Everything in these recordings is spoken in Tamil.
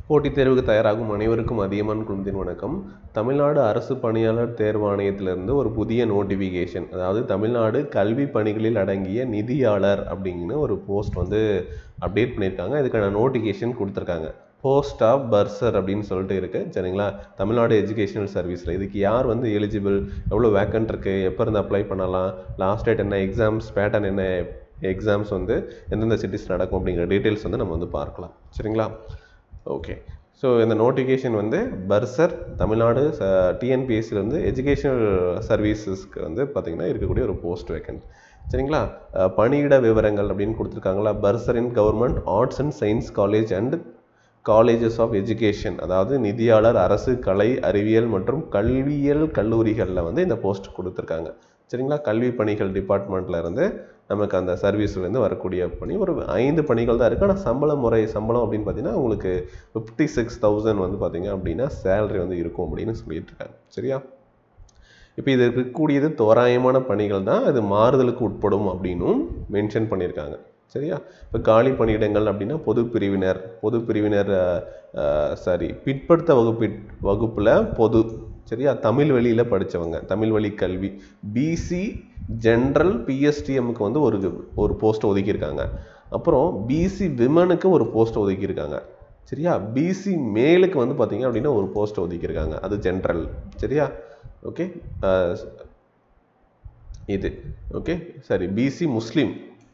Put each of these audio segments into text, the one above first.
போட்டித் தேர்வுக்கு தயாராகும் அனைவருக்கும் அதிகமான குழுமத்தின் வணக்கம் தமிழ்நாடு அரசு பணியாளர் தேர்வாணையத்திலிருந்து ஒரு புதிய நோட்டிஃபிகேஷன் அதாவது தமிழ்நாடு கல்வி பணிகளில் அடங்கிய நிதியாளர் அப்படிங்கிற ஒரு போஸ்ட் வந்து அப்டேட் பண்ணியிருக்காங்க இதுக்கான நோட்டிஃபிகேஷன் கொடுத்துருக்காங்க போஸ்ட் ஆஃப் பர்சர் அப்படின்னு சொல்லிட்டு இருக்கு சரிங்களா தமிழ்நாடு எஜுகேஷனல் சர்வீஸில் இதுக்கு யார் வந்து எலிஜிபிள் எவ்வளோ வேக்கன்ட் இருக்குது எப்போ இருந்து அப்ளை பண்ணலாம் லாஸ்ட் டேட் என்ன எக்ஸாம்ஸ் பேட்டர்ன் என்ன எக்ஸாம்ஸ் வந்து எந்தெந்த சிட்டிஸ் நடக்கும் அப்படிங்கிற டீட்டெயில்ஸ் வந்து நம்ம வந்து பார்க்கலாம் சரிங்களா ஓகே ஸோ இந்த நோட்டிஃபிகேஷன் வந்து பர்சர் தமிழ்நாடு டிஎன்பிஎஸ்சிலேருந்து எஜுகேஷனல் சர்வீசஸ்க்கு வந்து பார்த்திங்கன்னா இருக்கக்கூடிய ஒரு போஸ்ட் வேக்கன்ட் சரிங்களா அஹ் பணியிட விவரங்கள் அப்படின்னு கொடுத்துருக்காங்களா bursar in government arts and science college and colleges of education அதாவது நிதியாளர் அரசு கலை அறிவியல் மற்றும் கல்வியியல் கல்லூரிகளில் வந்து இந்த போஸ்ட் கொடுத்துருக்காங்க சரிங்களா கல்வி பணிகள் டிபார்ட்மெண்ட்ல இருந்து நமக்கு அந்த சர்வீஸ்லேருந்து வரக்கூடிய பணி ஒரு ஐந்து பணிகள் தான் இருக்குது ஆனால் சம்பள முறை சம்பளம் அப்படின்னு பார்த்தீங்கன்னா உங்களுக்கு ஃபிஃப்டி சிக்ஸ் தௌசண்ட் வந்து பார்த்தீங்க அப்படின்னா சேலரி வந்து இருக்கும் அப்படின்னு சொல்லிட்டு இருக்காங்க சரியா இப்போ இது இருக்கக்கூடியது தோராயமான பணிகள் தான் அது மாறுதலுக்கு உட்படும் அப்படின்னும் மென்ஷன் பண்ணியிருக்காங்க சரியா இப்போ காலி பணியிடங்கள் அப்படின்னா பொது பிரிவினர் பொது பிரிவினர் சாரி பிற்படுத்த வகுப்பி வகுப்பில் பொது சரியா தமிழ் வழியில் படித்தவங்க தமிழ் வழி கல்வி பிசி ஜென்ரல் பிஎஸ்டிஎம்க்கு வந்து ஒரு ஒரு போஸ்ட் ஒதுக்கியிருக்காங்க அப்புறம் பிசி விமனுக்கு ஒரு போஸ்ட் ஒதுக்கியிருக்காங்க சரியா பிசி மேலுக்கு வந்து பார்த்தீங்க அப்படின்னா ஒரு போஸ்ட் ஒதுக்கியிருக்காங்க அது ஜென்ரல் சரியா ஓகே இது ஓகே சரி பிசி முஸ்லீம்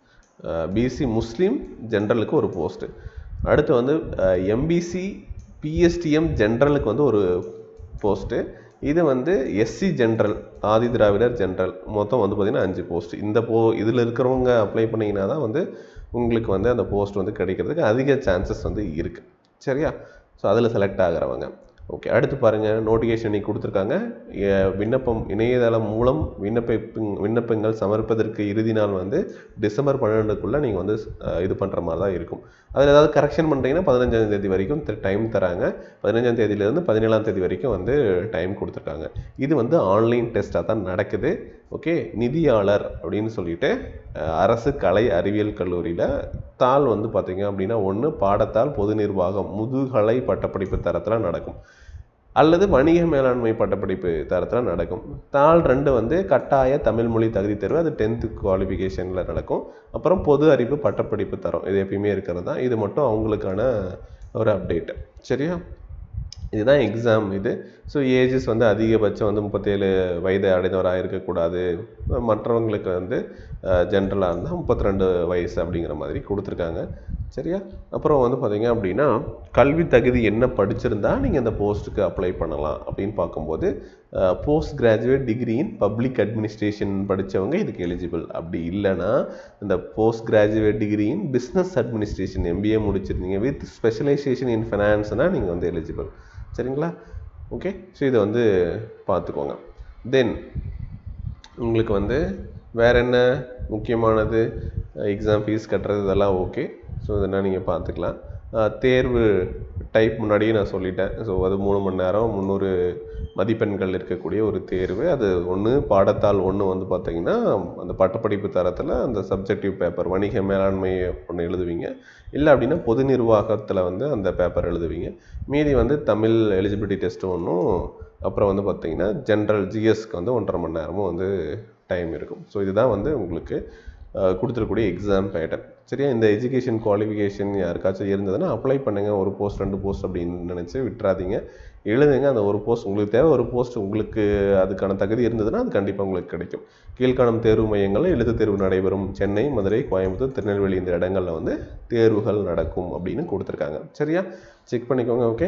பிசி முஸ்லீம் ஜென்ரலுக்கு ஒரு போஸ்ட்டு அடுத்து வந்து எம்பிசி பிஎஸ்டிஎம் ஜென்ரலுக்கு வந்து ஒரு போஸ்ட்டு இது வந்து SC general Adi Dravidar general மொத்தம் வந்து பார்த்திங்கன்னா அஞ்சு போஸ்ட் இந்த போ இதில் இருக்கிறவங்க அப்ளை பண்ணிங்கன்னா தான் வந்து உங்களுக்கு வந்து அந்த போஸ்ட் வந்து கிடைக்கிறதுக்கு அதிக சான்சஸ் வந்து இருக்குது சரியா ஸோ அதில் செலக்ட் ஆகிறவங்க ஓகே அடுத்து பாருங்கள் நோட்டிஃபிகேஷன் இன்னைக்கு கொடுத்துருக்காங்க எ- விண்ணப்பம் இணையதளம் மூலம் விண்ணப்ப விண்ணப்பங்கள் சமர்ப்பதற்கு இறுதி நாள் வந்து டிசம்பர் பன்னெண்டுக்குள்ளே நீங்கள் வந்து அஹ், இது பண்ணுற மாதிரி தான் இருக்கும் அதில் ஏதாவது கரெக்ஷன் பண்ணுறீங்கன்னா பதினஞ்சாம் தேதி வரைக்கும் டைம் தராங்க பதினஞ்சாம் தேதியிலேருந்து பதினேழாம் தேதி வரைக்கும் வந்து டைம் கொடுத்துருக்காங்க இது வந்து ஆன்லைன் டெஸ்ட்டாக தான் நடக்குது ஓகே நிதியாளர் அப்படின்னு சொல்லிட்டு அஹ், அரசு கலை அறிவியல் கல்லூரியில் தாள் வந்து பார்த்தீங்க அப்படின்னா ஒன்று பாடத்தால் பொது நிர்வாகம் முதுகலை பட்டப்படிப்பு தரத்தில் நடக்கும் அல்லது வணிக மேலாண்மை பட்டப்படிப்பு தரத்தில் நடக்கும் தாள் ரெண்டு வந்து கட்டாய தமிழ் மொழி தகுதி தேர்வு அது டென்த்து குவாலிஃபிகேஷனில் நடக்கும் அப்புறம் பொது அறிவு பட்டப்படிப்பு தரம் இது எப்பயுமே இருக்கிறது தான் இது மட்டும் அவங்களுக்கான ஒரு அப்டேட்டு சரியா இதுதான் எக்ஸாம் இது ஸோ ஏஜஸ் வந்து அதிகபட்சம் வந்து முப்பத்தேழு வயது அடைந்தவராக இருக்கக்கூடாது மற்றவங்களுக்கு வந்து ஜென்ரலாக இருந்தால் முப்பத்தி ரெண்டு வயசு அப்படிங்கிற மாதிரி கொடுத்துருக்காங்க சரியா அப்புறம் வந்து பார்த்தீங்க அப்படின்னா கல்வி தகுதி என்ன படிச்சிருந்தா நீங்கள் இந்த போஸ்ட்டுக்கு அப்ளை பண்ணலாம் அப்படின்னு பார்க்கும்போது post graduate degree in public administration படித்தவங்க இதுக்கு எலிஜிபிள் அப்படி இல்லைன்னா இந்த post graduate degree in business administration MBA முடிச்சிருந்தீங்க வித் ஸ்பெஷலைசேஷன் இன் ஃபினான்ஸ்னால் நீங்கள் வந்து எலிஜிபிள் சரிங்களா ஓகே ஸோ இதை வந்து பார்த்துக்கோங்க தென் உங்களுக்கு வந்து வேற என்ன முக்கியமானது எக்ஸாம் ஃபீஸ் கட்டுறது இதெல்லாம் ஓகே ஸோ இதெல்லாம் நீங்கள் பார்த்துக்கலாம் அஹ் தேர்வு டைப் முன்னாடியே நான் சொல்லிட்டேன் ஸோ அது மூணு மணி நேரம் முந்நூறு மதிப்பெண்கள் இருக்கக்கூடிய ஒரு தேர்வு அது ஒன்று பாடத்தாள் ஒன்று வந்து பார்த்தீங்கன்னா அந்த பட்டப்படிப்பு தரத்தில் அந்த சப்ஜெக்டிவ் பேப்பர் வணிக மேலாண்மை ஒன்று எழுதுவீங்க இல்லை அப்படின்னா பொது நிர்வாகத்தில் வந்து அந்த பேப்பர் எழுதுவீங்க மீதி வந்து தமிழ் எலிஜிபிலிட்டி டெஸ்ட் ஒன்றும் அப்புறம் வந்து பார்த்தீங்கன்னா ஜென்ரல் ஜிஎஸ்க்கு வந்து ஒன்றரை மணி நேரமும் வந்து டைம் இருக்கும் ஸோ இதுதான் வந்து உங்களுக்கு அஹ், கொடுத்துருக்கக்கூடிய எக்ஸாம் பேட்டர்ன் சரியா இந்த எஜுகேஷன் குவாலிஃபிகேஷன் யாருக்காச்சும் இருந்ததுன்னா அப்ளை பண்ணுங்க ஒரு போஸ்ட் ரெண்டு போஸ்ட் அப்படின்னு நினச்சி விட்டுறாதீங்க எழுதுங்க அந்த ஒரு போஸ்ட் உங்களுக்கு தேவை ஒரு போஸ்ட் உங்களுக்கு அதுக்கான தகுதி இருந்ததுன்னா அது கண்டிப்பாக உங்களுக்கு கிடைக்கும் கீழ்காணும் தேர்வு மையங்களில் எழுத்து தேர்வு நடைபெறும் சென்னை மதுரை கோயம்புத்தூர் திருநெல்வேலி இந்த இடங்களில் வந்து தேர்வுகள் நடக்கும் அப்படின்னு கொடுத்துருக்காங்க சரியா செக் பண்ணிக்கோங்க ஓகே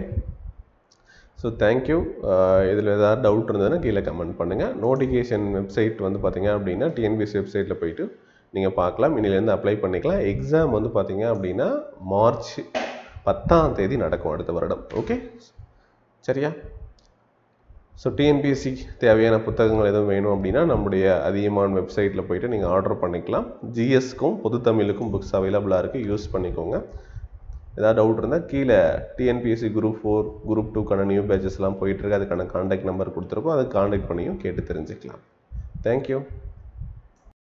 ஸோ தேங்க்யூ இதில் ஏதாவது டவுட் இருந்ததுன்னா கீழே கமெண்ட் பண்ணுங்கள் நோட்டிஃபிகேஷன் வெப்சைட் வந்து பார்த்தீங்க அப்படின்னா டிஎன்பிஎஸ்சி வெப்சைட்டில் போயிட்டு நீங்கள் பார்க்கலாம் இன்னிலேருந்து அப்ளை பண்ணிக்கலாம் எக்ஸாம் வந்து பார்த்தீங்க அப்படின்னா மார்ச் பத்தாம் தேதி நடக்கும் அடுத்த வருடம் ஓகே சரியா ஸோ டிஎன்பிஎஸ்சி தேவையான புத்தகங்கள் எதுவும் வேணும் அப்படின்னா நம்முடைய அதிகமான வெப்சைட்டில் போயிட்டு நீங்கள் ஆர்டர் பண்ணிக்கலாம் ஜிஎஸ்க்கும் பொது தமிழுக்கும் புக்ஸ் அவைலபிளாக இருக்குது யூஸ் பண்ணிக்கோங்க ஏதாவது டவுட் இருந்தால் கீழே டிஎன்பிஎஸ்சி குரூப் ஃபோர் குரூப் டூக்கான நியூ பேஜஸ்லாம் போயிட்டுருக்கு அதுக்கான காண்டாக்ட் நம்பர் கொடுத்துருக்கோம் அதை காண்டாக்ட் பண்ணியும் கேட்டு தெரிஞ்சுக்கலாம் தேங்க்யூ